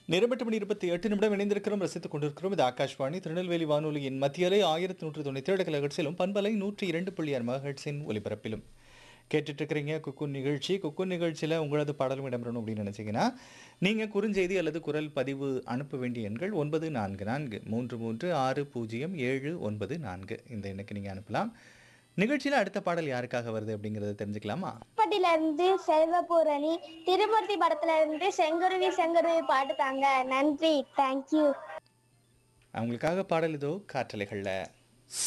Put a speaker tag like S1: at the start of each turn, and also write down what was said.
S1: நேரமட்டு மணி இருபத்தி எட்டு நிமிடம் இணைந்திருக்கிறோம் ரசித்துக் கொண்டிருக்கிறோம் இது ஆகாஷ்வாணி திருநெல்வேலி வானொலியின் மத்தியலை ஆயிரத்தி நூற்றி தொண்ணூற்றி ஏழு கிலகட்சிலும் பண்பலை நூற்றி இரண்டு புள்ளி ஆறு மகட்சின் ஒலிபரப்பிலும் கேட்டுட்டு இருக்கிறீங்க குக்குன் நிகழ்ச்சி குக்குன் நிகழ்ச்சியில் உங்களது பாடலும் இடம்பெறணும் அப்படின்னு நினச்சிங்கன்னா நீங்கள் குறுஞ்செய்தி அல்லது குரல் பதிவு அனுப்ப வேண்டிய எண்கள் ஒன்பது நான்கு நான்கு மூன்று மூன்று ஆறு பூஜ்ஜியம் ஏழு ஒன்பது நான்கு இந்த எண்ணுக்கு நீங்கள் அனுப்பலாம் நிகழ்ச்சியில் அடுத்த பாடல் யாருக்காக வருது அப்படிங்கிறத தெரிஞ்சுக்கலாமா
S2: பட்டில இருந்து செல்வபூரணி திருமூர்த்தி படத்துல இருந்து செங்குருவி செங்குருவி பாட்டு தாங்க நன்றி தேங்க்யூ
S1: அவங்களுக்காக பாடல் இதோ காற்றலைகளில்